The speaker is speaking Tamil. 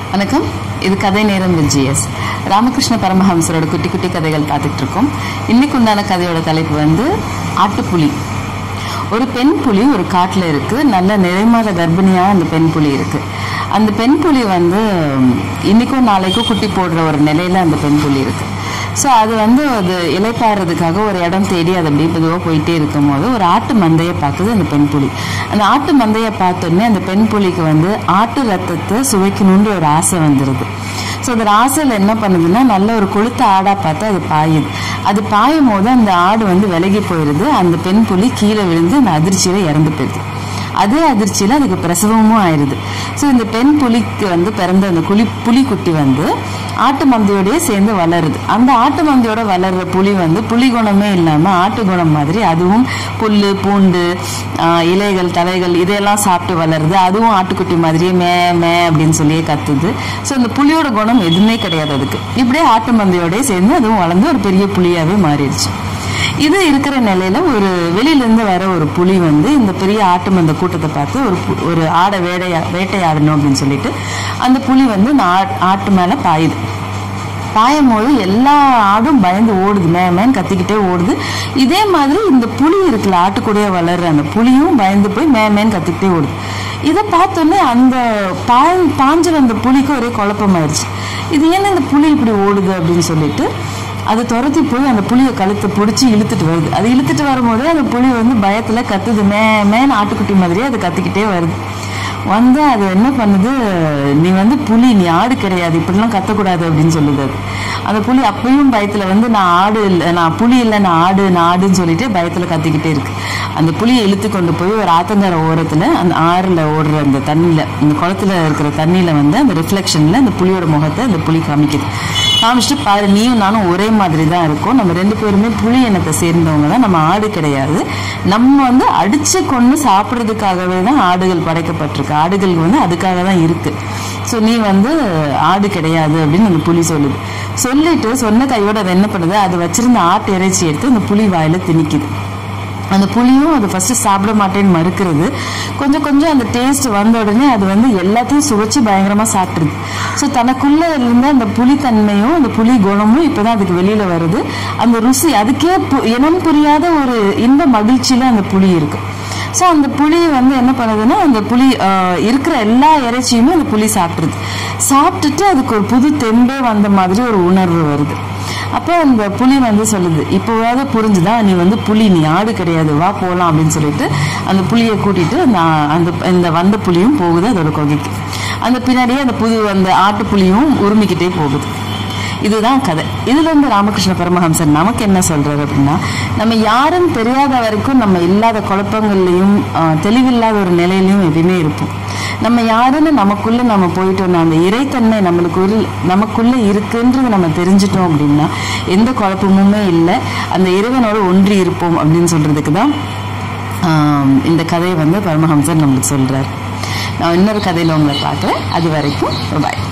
வணக்கம் இது கதை நேரம் வித் ஜிஎஸ் ராமகிருஷ்ண பரமஹம்சரோட குட்டி குட்டி கதைகள் பார்த்துட்டு இருக்கோம் இன்னைக்கு உண்டான கதையோட தலைப்பு வந்து ஆட்டுப்புலி ஒரு பெண் புலி ஒரு காட்டில் இருக்குது நல்ல நிறைமாத கர்ப்பிணியாக அந்த பெண் புலி இருக்குது அந்த பெண் புலி வந்து இன்னைக்கும் நாளைக்கும் குட்டி போடுற ஒரு நிலையில அந்த பெண் புலி இருக்குது ஸோ அது வந்து அது இலைப்பாடுறதுக்காக ஒரு இடம் தேடி அது அப்படியே மெதுவாக போயிட்டே இருக்கும்போது ஒரு ஆட்டு மந்தையை பார்க்குது அந்த பெண் புலி அந்த ஆட்டு மந்தையை பார்த்தோன்னே அந்த பெண் புலிக்கு வந்து ஆட்டு ரத்தத்தை சுவைக்கணுன்ற ஒரு ஆசை வந்துடுது ஸோ அந்த ஆசையில் என்ன பண்ணுதுன்னா நல்ல ஒரு கொளுத்த ஆடாக பார்த்து அது பாயுது அது பாயும் போது அந்த ஆடு வந்து விலகி போயிடுது அந்த பெண் புலி கீழே விழுந்து அந்த அதிர்ச்சியில் இறந்து போயிடுது அதே அதிர்ச்சியில் அதுக்கு பிரசவமும் ஆயிடுது ஸோ இந்த பெண் புலிக்கு வந்து பிறந்த அந்த குழி புலிக்குட்டி வந்து ஆட்டு மந்தையோடய சேர்ந்து வளருது அந்த ஆட்டு மந்தையோட வளர்ற புலி வந்து புலி குணமே இல்லாமல் ஆட்டு குணம் மாதிரி அதுவும் புல் பூண்டு ஆஹ், இலைகள் தலைகள் இதையெல்லாம் சாப்பிட்டு வளருது அதுவும் ஆட்டுக்குட்டி மாதிரியே மே மே அப்படின்னு சொல்லியே கத்துது ஸோ இந்த புலியோட குணம் எதுவுமே கிடையாது அதுக்கு இப்படியே ஆட்டு மந்தையோடய சேர்ந்து அதுவும் வளர்ந்து ஒரு பெரிய புலியாகவே மாறிடுச்சு இது இருக்கிற நிலையில ஒரு வெளியில இருந்து வர ஒரு புலி வந்து இந்த பெரிய ஆட்டு மந்த கூட்டத்தை பார்த்து ஒரு பு- ஒரு ஆடை வேட்டையா வேட்டையாடணும் அப்படின்னு சொல்லிட்டு அந்த புலி வந்து இந்த ஆ- ஆட்டு மேல பாயுது பாயும் போது எல்லா ஆடும் பயந்து ஓடுது மே மேன்னு கத்திக்கிட்டே ஓடுது இதே மாதிரி இந்த புலி இருக்குல்ல ஆட்டுக்கூடயே வளர்ற அந்த புலியும் பயந்து போய் மே மேன்னு கத்திக்கிட்டே ஓடுது இதை பார்த்தோன்னே அந்த பாய் பாஞ்சு வந்த புலிக்கு ஒரே குழப்பமாயிருச்சு இது ஏன் இந்த புலி இப்படி ஓடுது அப்படின்னு சொல்லிட்டு அது துரத்தி போய் அந்த புளியை கழுத்தை பிடிச்சி இழுத்துட்டு வருது அது இழுத்துட்டு வரும்போதே அந்த புலி வந்து பயத்துல கத்துது மே மேன் ஆட்டுக்குட்டி மாதிரியே அது கத்திக்கிட்டே வருது வந்து அது என்ன பண்ணுது நீ வந்து புலி நீ ஆடு கிடையாது இப்படிலாம் கத்தக்கூடாது அப்படின்னு சொல்லுது அது அந்த புலி அப்பயும் பயத்துல வந்து நான் ஆடு இல்லை நான் புலி இல்லை நான் ஆடு நான் ஆடுன்னு சொல்லிட்டு பயத்துல கத்திக்கிட்டே இருக்கு அந்த புலியை இழுத்து கொண்டு போய் ஒரு ஆத்தங்கர ஓரத்துல அந்த ஆறுல ஓடுற அந்த தண்ணியில இந்த குளத்துல இருக்கிற தண்ணியில வந்து அந்த ரிஃப்ளெக்ஷன்ல அந்த புலியோட முகத்தை அந்த புலி காமிக்குது காமிச்சிட்டு பாரு நீயும் நானும் ஒரே மாதிரி தான் இருக்கோம் நம்ம ரெண்டு பேருமே புலி இனத்தை சேர்ந்தவங்க தான் நம்ம ஆடு கிடையாது நம்ம வந்து அடிச்சு கொண்டு சாப்பிட்றதுக்காகவே தான் ஆடுகள் படைக்கப்பட்டிருக்கு ஆடுகள் வந்து அதுக்காக தான் இருக்கு ஸோ நீ வந்து ஆடு கிடையாது அப்படின்னு அந்த புலி சொல்லுது சொல்லிட்டு சொன்ன கையோட அது என்ன பண்ணுது அது வச்சிருந்த ஆட்டு இறைச்சி எடுத்து அந்த புலி வாயில திணிக்குது அந்த புளியும் அது ஃபர்ஸ்ட் சாப்பிட மாட்டேன்னு மறுக்கிறது கொஞ்சம் கொஞ்சம் அந்த டேஸ்ட் வந்த உடனே அது வந்து எல்லாத்தையும் சுவைச்சு பயங்கரமா சாப்பிட்ருது ஸோ தனக்குள்ள இருந்த அந்த புளித்தன்மையும் அந்த புளி குணமும் இப்பதான் அதுக்கு வெளியில வருது அந்த ருசி அதுக்கே பு- இனம் புரியாத ஒரு இன்ப மகிழ்ச்சியில அந்த புளி இருக்கு ஸோ அந்த புளி வந்து என்ன பண்ணுதுன்னா அந்த புளி ஆஹ், இருக்கிற எல்லா இறைச்சியுமே அந்த புளி சாப்பிட்ருது சாப்பிட்டுட்டு அதுக்கு ஒரு புது தெம்பே வந்த மாதிரி ஒரு உணர்வு வருது அப்போ அந்த புலி வந்து சொல்லுது இப்போவாவது புரிஞ்சுதா நீ வந்து புலி நீ ஆடு கிடையாது வா போகலாம் அப்படின்னு சொல்லிட்டு அந்த புலியை கூட்டிட்டு அந்த அந்த இந்த வந்த புலியும் போகுது அதோட கொகைக்கு அந்த பின்னாடியே அந்த புது அந்த ஆட்டு புலியும் உருமிக்கிட்டே போகுது இதுதான் கதை இதுல இருந்து ராமகிருஷ்ண பரமஹம்சர் நமக்கு என்ன சொல்றாரு அப்படின்னா நம்ம யாரும் தெரியாத வரைக்கும் நம்ம இல்லாத குழப்பங்கள்லையும் ஆஹ், தெளிவில்லாத ஒரு நிலையிலையும் எப்பயுமே இருப்போம் நம்ம யாருன்னு நமக்குள்ள நம்ம போயிட்டோம்னா அந்த இறைத்தன்மை நம்மளுக்கு ஒரு நமக்குள்ள இருக்குன்றது நம்ம தெரிஞ்சிட்டோம் அப்படின்னா எந்த குழப்பமுமே இல்லை அந்த இறைவனோட ஒன்றி இருப்போம் அப்படின்னு சொல்றதுக்கு தான் ஆம், இந்த கதையை வந்து பரமஹம்சர் நம்மளுக்கு சொல்றாரு நான் இன்னொரு கதையில உங்களை பார்க்குறேன் அது வரைக்கும் பாய்